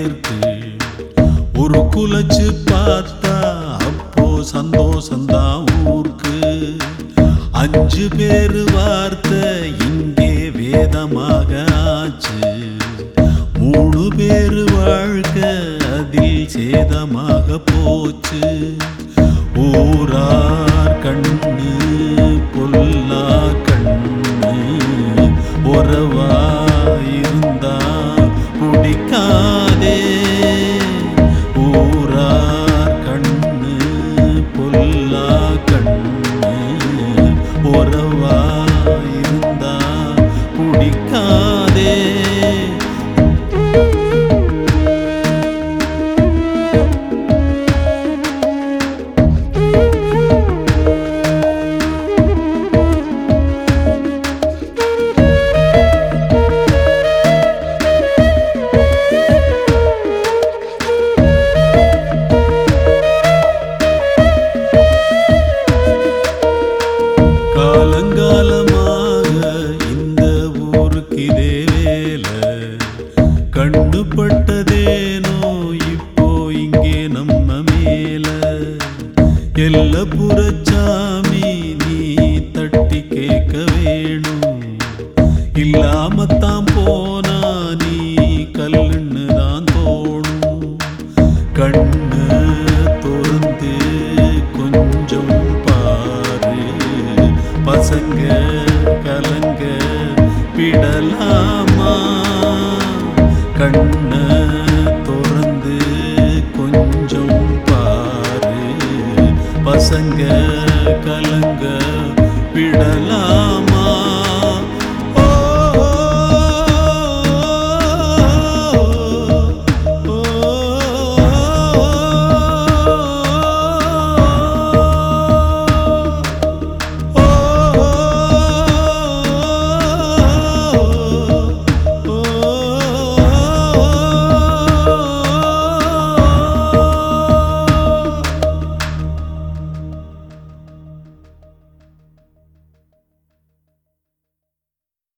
மேற்கு ஒரு குலச்சு பார்த்தா அப்போ சந்தோஷந்தான் ஊருக்கு அஞ்சு பேரு வார்த்தை இங்கே வேதமாக ஆச்சு மூணு பேரு வாழ்க்கை அதில் சேதமாக போச்சு ஊரார் கண்ணு பொல்லா கண்ணு உறவா இருந்தா பிடிக்காதே ஊரார் கண்ணு பொல்லா கண்ணு உறவா இருந்தா பிடிக்காதே காலங்காலமாக இந்த ஊருக்கு இதே வேலை கண்டுபட்டதேனோ இப்போ இங்கே நம்ம மேல எல்ல புறச்சாமி நீ தட்டி கேட்க வேணும் இல்லாமத்தான் போனா நீ கல்லுன்னு தான் தோணும் கண்ணு திறந்து கொஞ்சம் பாரு பசங்க கலங்க விடலாமா கண்ண திறந்து கொஞ்சம் பாரு பசங்க கலங்க விடலாமா